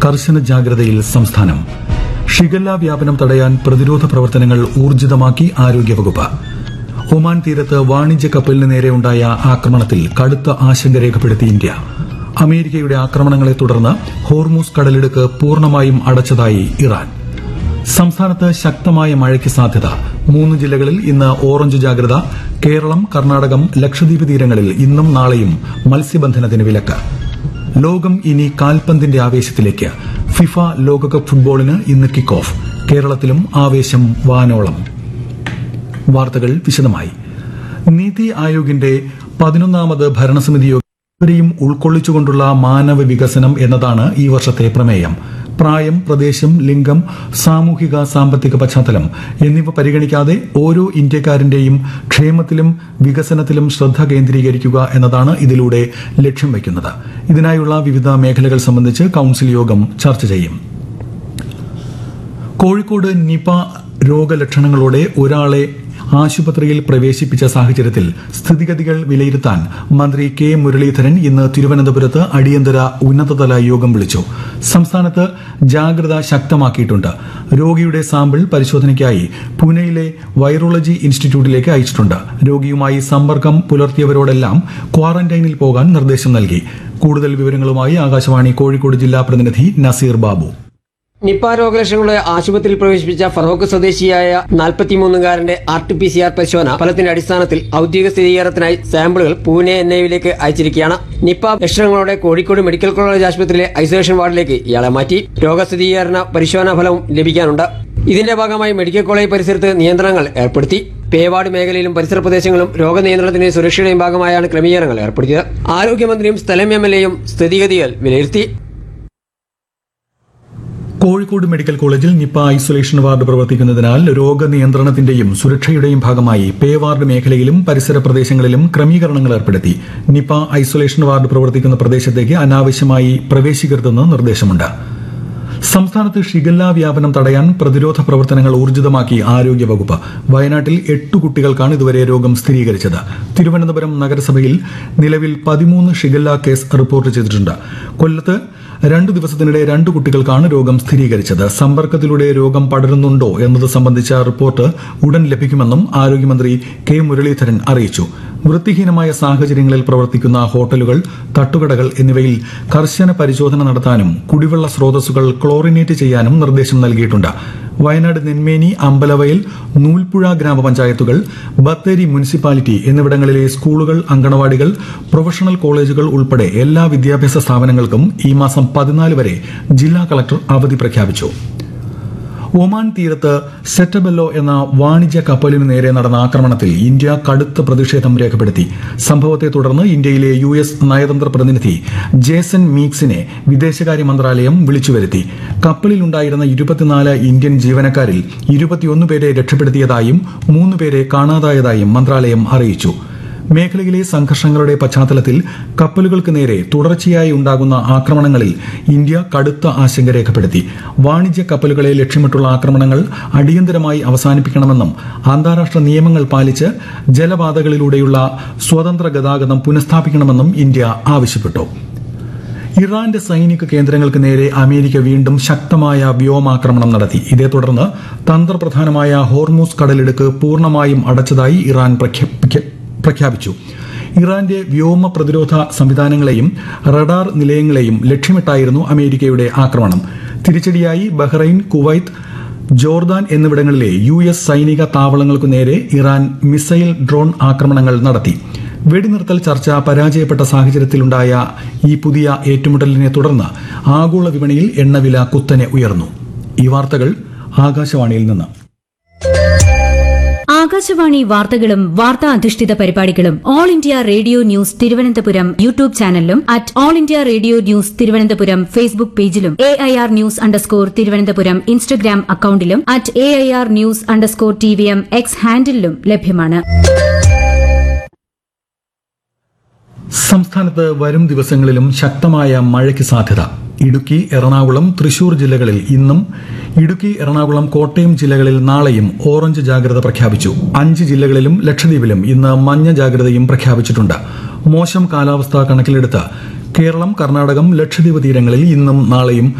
കർശന ജാഗ്രതയിൽ സംസ്ഥാനം ഷിഗല്ല വ്യാപനം തടയാൻ പ്രതിരോധ പ്രവർത്തനങ്ങൾ ഊർജിതമാക്കി ആരോഗ്യവകുപ്പ് ഒമാൻ തീരത്ത് വാണിജ്യ കപ്പലിന് നേരെയുണ്ടായ ആക്രമണത്തിൽ കടുത്ത ആശങ്ക രേഖപ്പെടുത്തി ഇന്ത്യ അമേരിക്കയുടെ ആക്രമണങ്ങളെ തുടർന്ന് ഹോർമൂസ് കടലിടുക്ക് പൂർണ്ണമായും അടച്ചതായി ഇറാൻ സംസ്ഥാനത്ത് ശക്തമായ മഴയ്ക്ക് സാധ്യത മൂന്ന് ജില്ലകളിൽ ഇന്ന് ഓറഞ്ച് ജാഗ്രത കേരളം കർണാടകം ലക്ഷദ്വീപ് തീരങ്ങളിൽ ഇന്നും നാളെയും മത്സ്യബന്ധനത്തിന് വിലക്ക് ലോകം ഇനി കാൽപന്തിന്റെ ആവേശത്തിലേക്ക് ഫിഫ ലോകകപ്പ് ഫുട്ബോളിന് ഇന്ന് കിക്ക് ഓഫ് കേരളത്തിലും ആവേശം വാനോളം വാർത്തകൾ വിശദമായി നീതി ആയോഗിന്റെ പതിനൊന്നാമത് ഭരണസമിതി യോഗം ഇവരെയും ഉൾക്കൊള്ളിച്ചുകൊണ്ടുള്ള മാനവ വികസനം എന്നതാണ് ഈ വർഷത്തെ പ്രമേയം പ്രായം പ്രദേശം ലിംഗം സാമൂഹിക സാമ്പത്തിക പശ്ചാത്തലം എന്നിവ പരിഗണിക്കാതെ ഓരോ ഇന്ത്യക്കാരന്റെയും ക്ഷേമത്തിലും വികസനത്തിലും ശ്രദ്ധ കേന്ദ്രീകരിക്കുക എന്നതാണ് ഇതിലൂടെ ലക്ഷ്യം വയ്ക്കുന്നത് ഇതിനായുള്ള വിവിധ മേഖലകൾ സംബന്ധിച്ച് കൌൺസിൽ യോഗം ചർച്ച ചെയ്യും കോഴിക്കോട് നിപ രോഗലക്ഷണങ്ങളോടെ ഒരാളെ ആശുപത്രിയിൽ പ്രവേശിപ്പിച്ച സാഹചര്യത്തിൽ സ്ഥിതിഗതികൾ വിലയിരുത്താൻ മന്ത്രി കെ മുരളീധരൻ ഇന്ന് തിരുവനന്തപുരത്ത് അടിയന്തര ഉന്നതതല യോഗം വിളിച്ചു സംസ്ഥാനത്ത് ജാഗ്രത ശക്തമാക്കിയിട്ടുണ്ട് രോഗിയുടെ സാമ്പിൾ പരിശോധനയ്ക്കായി പൂനെയിലെ വൈറോളജി ഇൻസ്റ്റിറ്റ്യൂട്ടിലേക്ക് അയച്ചിട്ടുണ്ട് രോഗിയുമായി സമ്പർക്കം പുലർത്തിയവരോടെല്ലാം ക്വാറന്റൈനിൽ പോകാൻ നിർദ്ദേശം നൽകി കൂടുതൽ വിവരങ്ങളുമായി ആകാശവാണി കോഴിക്കോട് ജില്ലാ പ്രതിനിധി നസീർ ബാബു നിപ്പ രോഗലക്ഷണങ്ങളെ ആശുപത്രിയിൽ പ്രവേശിപ്പിച്ച ഫറോക്ക് സ്വദേശിയായ നാൽപ്പത്തിമൂന്നുകാരന്റെ R T P C R പരിശോധന ഫലത്തിന്റെ അടിസ്ഥാനത്തിൽ ഔദ്യോഗിക സ്ഥിരീകരണത്തിനായി സാമ്പിളുകൾ പൂനെ എൻ ഐവിലേക്ക് അയച്ചിരിക്കുകയാണ് നിപ്പ ലക്ഷണങ്ങളോടെ കോഴിക്കോട് മെഡിക്കൽ കോളേജ് ആശുപത്രിയിലെ ഐസൊലേഷൻ വാർഡിലേക്ക് ഇയാളെ മാറ്റി രോഗസ്ഥിരീകരണ പരിശോധനാ ഫലവും ലഭിക്കാനുണ്ട് ഇതിന്റെ ഭാഗമായി മെഡിക്കൽ കോളേജ് പരിസരത്ത് നിയന്ത്രണങ്ങൾ ഏർപ്പെടുത്തി പേവാട് മേഖലയിലും പരിസര പ്രദേശങ്ങളും രോഗനിയന്ത്രണത്തിന്റെയും സുരക്ഷയുടെയും ഭാഗമായാണ് ക്രമീകരണങ്ങൾ ഏർപ്പെടുത്തിയത് ആരോഗ്യമന്ത്രിയും സ്ഥലം എം എൽ എയും സ്ഥിതിഗതികൾ വിലയിരുത്തി കോഴിക്കോട് മെഡിക്കൽ കോളേജിൽ നിപ്പ ഐസൊലേഷൻ വാർഡ് പ്രവർത്തിക്കുന്നതിനാൽ രോഗനിയന്ത്രണത്തിന്റെയും സുരക്ഷയുടെയും ഭാഗമായി പേ വാർഡ് മേഖലയിലും പരിസര പ്രദേശങ്ങളിലും ക്രമീകരണങ്ങൾ ഏർപ്പെടുത്തി നിപ്പ ഐസൊലേഷൻ വാർഡ് പ്രവർത്തിക്കുന്ന പ്രദേശത്തേക്ക് അനാവശ്യമായി പ്രവേശിക്കരുതെന്ന് നിർദ്ദേശമുണ്ട് സംസ്ഥാനത്ത് ഷിഗല്ല വ്യാപനം തടയാൻ പ്രതിരോധ പ്രവർത്തനങ്ങൾ ഊർജിതമാക്കി ആരോഗ്യവകുപ്പ് വയനാട്ടിൽ എട്ട് കുട്ടികൾക്കാണ് ഇതുവരെ രോഗം സ്ഥിരീകരിച്ചത് തിരുവനന്തപുരം നഗരസഭയിൽ നിലവിൽ പതിമൂന്ന് ഷിഗല്ല കേസ് റിപ്പോർട്ട് ചെയ്തിട്ടുണ്ട് കൊല്ലത്ത് രണ്ടു ദിവസത്തിനിടെ രണ്ട് കുട്ടികൾക്കാണ് രോഗം സ്ഥിരീകരിച്ചത് സമ്പർക്കത്തിലൂടെ രോഗം പടരുന്നുണ്ടോ എന്നത് സംബന്ധിച്ച റിപ്പോർട്ട് ഉടൻ ലഭിക്കുമെന്നും ആരോഗ്യമന്ത്രി കെ മുരളീധരൻ അറിയിച്ചു വൃത്തിഹീനമായ സാഹചര്യങ്ങളിൽ പ്രവർത്തിക്കുന്ന ഹോട്ടലുകൾ തട്ടുകടകൾ എന്നിവയിൽ കർശന പരിശോധന നടത്താനും കുടിവെള്ള സ്രോതസ്സുകൾ ക്ലോറിനേറ്റ് ചെയ്യാനും നിർദ്ദേശം നൽകിയിട്ടുണ്ട് വയനാട് നെന്മേനി അമ്പലവയൽ നൂൽപ്പുഴ ഗ്രാമപഞ്ചായത്തുകൾ ബത്തേരി മുനിസിപ്പാലിറ്റി എന്നിവിടങ്ങളിലെ സ്കൂളുകൾ അങ്കണവാടികൾ പ്രൊഫഷണൽ കോളേജുകൾ ഉൾപ്പെടെ എല്ലാ വിദ്യാഭ്യാസ സ്ഥാപനങ്ങൾക്കും ഈ മാസം പതിനാല് വരെ ജില്ലാ കളക്ടർ അവധി പ്രഖ്യാപിച്ചു ഒമാൻ തീരത്ത് സെറ്റബെല്ലോ എന്ന വാണിജ്യ കപ്പലിനു നേരെ നടന്ന ആക്രമണത്തിൽ ഇന്ത്യ കടുത്ത പ്രതിഷേധം രേഖപ്പെടുത്തി സംഭവത്തെ തുടർന്ന് ഇന്ത്യയിലെ യു എസ് നയതന്ത്ര പ്രതിനിധി ജേസൺ മീക്സിനെ വിദേശകാര്യ മന്ത്രാലയം വിളിച്ചുവരുത്തി കപ്പലിലുണ്ടായിരുന്ന ഇരുപത്തിനാല് ഇന്ത്യൻ ജീവനക്കാരിൽ ഇരുപത്തിയൊന്ന് പേരെ രക്ഷപ്പെടുത്തിയതായും മൂന്ന് പേരെ കാണാതായതായും മന്ത്രാലയം അറിയിച്ചു മേഖലയിലെ സംഘർഷങ്ങളുടെ പശ്ചാത്തലത്തിൽ കപ്പലുകൾക്ക് നേരെ തുടർച്ചയായി ഉണ്ടാകുന്ന ആക്രമണങ്ങളിൽ ഇന്ത്യ കടുത്ത ആശങ്ക രേഖപ്പെടുത്തി വാണിജ്യ കപ്പലുകളെ ലക്ഷ്യമിട്ടുള്ള ആക്രമണങ്ങൾ അടിയന്തരമായി അവസാനിപ്പിക്കണമെന്നും അന്താരാഷ്ട്ര നിയമങ്ങൾ പാലിച്ച് ജലപാതകളിലൂടെയുള്ള സ്വതന്ത്ര ഗതാഗതം പുനഃസ്ഥാപിക്കണമെന്നും ഇന്ത്യ ആവശ്യപ്പെട്ടു ഇറാന്റെ സൈനിക കേന്ദ്രങ്ങൾക്ക് നേരെ അമേരിക്ക വീണ്ടും ശക്തമായ വ്യോമാക്രമണം നടത്തി ഇതേ തുടർന്ന് തന്ത്രപ്രധാനമായ ഹോർമൂസ് കടലിടുക്ക് പൂർണ്ണമായും അടച്ചതായി ഇറാൻ പ്രഖ്യാ- പ്രഖ്യാപിച്ചു ഇറാന്റെ വ്യോമ പ്രതിരോധ സംവിധാനങ്ങളെയും റഡാർ നിലയങ്ങളെയും ലക്ഷ്യമിട്ടായിരുന്നു അമേരിക്കയുടെ ആക്രമണം തിരിച്ചടിയായി ബഹ്റൈൻ കുവൈത്ത് ജോർദാൻ എന്നിവിടങ്ങളിലെ യു എസ് സൈനിക താവളങ്ങൾക്കു നേരെ ഇറാൻ മിസൈൽ ഡ്രോൺ ആക്രമണങ്ങൾ നടത്തി വെടിനിർത്തൽ ചർച്ച പരാജയപ്പെട്ട സാഹചര്യത്തിലുണ്ടായ ഈ പുതിയ ഏറ്റുമുട്ടലിനെ തുടർന്ന് ആഗോള വിപണിയിൽ എണ്ണവില കുത്തനെ ഉയർന്നു ഈ വാർത്തകൾ ആകാശവാണിയിൽ നിന്ന് ആകാശവാണി വാർത്തകളും വാർത്താ അധിഷ്ഠിത പരിപാടികളും All India Radio news Thiruvananthapuram YouTube ചാനലിലും at All India Radio news Thiruvananthapuram Facebook പേജിലും A I R news underscore Thiruvananthapuram Instagram അക്കൌണ്ടിലും at A I R news underscore T V M X ഹാൻഡിലും ലഭ്യമാണ് സംസ്ഥാനത്ത് വരും ദിവസങ്ങളിലും ശക്തമായ മഴയ്ക്ക് സാധ്യത ഇടുക്കി എറണാകുളം തൃശൂർ ജില്ലകളിൽ ഇന്നും ഇടുക്കി എറണാകുളം കോട്ടയം ജില്ലകളിൽ നാളെയും ഓറഞ്ച് ജാഗ്രത പ്രഖ്യാപിച്ചു അഞ്ച് ജില്ലകളിലും ലക്ഷദ്വീപിലും ഇന്ന് മഞ്ഞ ജാഗ്രതയും പ്രഖ്യാപിച്ചിട്ടുണ്ട് മോശം കാലാവസ്ഥ കണക്കിലെടുത്ത് കേരളം കർണാടകം ലക്ഷദ്വീപ് തീരങ്ങളിൽ ഇന്നും നാളെയും